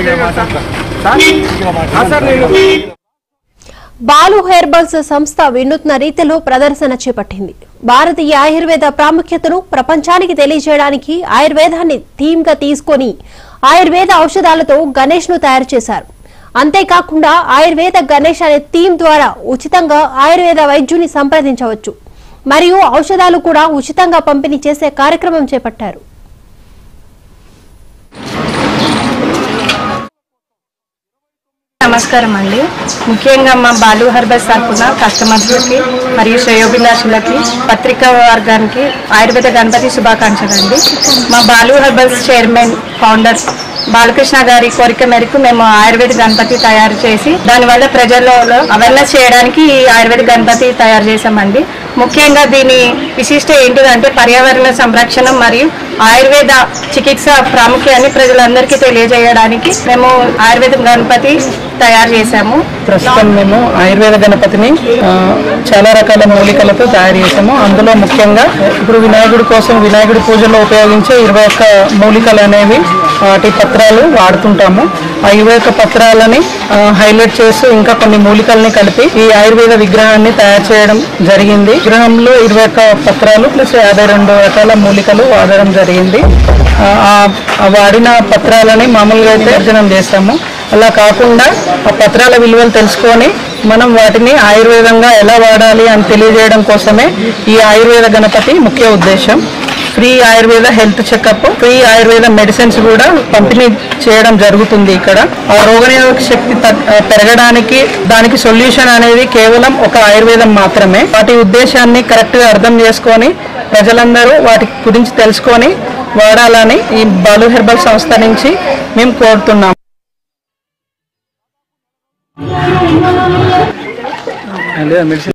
Balu herbals సంస్థ వినూత్న రీతిలో ప్రదర్శన చేపట్టింది భారతీయ ఆయుర్వేద ప్రాముఖ్యతను ప్రపంచానికి తెలియజేయడానికి ఆయుర్వేదాన్ని థీమ్ గా తీసుకొని ఆయుర్వేద ఔషధాలతో గణేష్ ను తయారు చేశారు అంతేకాకుండా ఆయుర్వేద గణేష్ అనే థీమ్ ద్వారా ఉచితంగా ఆయుర్వేద వైద్యుని సంప్రదించవచ్చు మరియు ఔషధాలు కూడా ఉచితంగా పంపిణీ చేసే కార్యక్రమం చేపట్టారు నమస్కారం అండి ముఖ్యంగా మా బాలు హర్బల్స్ తరఫున కస్టమర్స్కి మరియు శ్రేయోభిలాషులకి పత్రికా వర్గానికి ఆయుర్వేద గణపతి శుభాకాంక్షలు అండి మా Balu herbals chairman founder Balakrishna గారి కోరిక మేరకు మేము ఆయుర్వేద గణపతి తయారు చేసి దానివల్ల ప్రజల్లో అవేర్నెస్ చేయడానికి ఈ ఆయుర్వేద గణపతి తయారు చేశామండి ముఖ్యంగా దీని విశిష్ట ఏంటిదంటే పర్యావరణ సంరక్షణ మరియు ఆయుర్వేద చికిత్స ప్రాముఖ్యాన్ని ప్రజలందరికీ తెలియజేయడానికి మేము ఆయుర్వేద గణపతి తయారు చేశాము ప్రస్తుతం మేము ఆయుర్వేద గణపతిని ఆ, చాలా రకాల మూలికలతో తయారు చేసాము అందులో ముఖ్యంగా ఇప్పుడు వినాయకుడి కోసం వినాయకుడి పూజలో ఉపయోగించే ఇరవై ఒక్క మూలికలు అనేవి వాటి పత్రాలు వాడుతుంటాము ఆ ఇరవై ఒక్క పత్రాలని ఆ, హైలైట్ చేస్తూ ఇంకా కొన్ని మూలికల్ని కలిపి ఈ ఆయుర్వేద విగ్రహాన్ని తయారు చేయడం జరిగింది విగ్రహంలో ఇరవై ఒక్క పత్రాలు ప్లస్ యాభై రెండు రకాల మూలికలు వాడడం జరిగింది ఆ, ఆ వాడిన పత్రాలని మామూలుగా అయితే అర్జనం చేస్తాము అలా కాకుండా ఆ పత్రాల విలువలు తెలుసుకొని మనం వాటిని ఆయుర్వేదంగా ఎలా వాడాలి అని తెలియజేయడం కోసమే ఈ ఆయుర్వేద గణపతి ముఖ్య ఉద్దేశం free Ayurveda health checkup free Ayurveda medicines కూడా పంపిణీ చేయడం జరుగుతుంది ఇక్కడ ఆ రోగనిరోధక శక్తి తగ్- ఆ, పెరగడానికి దానికి సొల్యూషన్ అనేది కేవలం ఒక ఆయుర్వేదం మాత్రమే వాటి ఉద్దేశాన్ని కరెక్ట్ గా అర్థం చేసుకొని ప్రజలందరూ వాటి గురించి తెలుసుకొని వాడాలని ఈ బాలు హెర్బల్ సంస్థ నుంచి మేము కోరుతున్నాం మెడిసిన్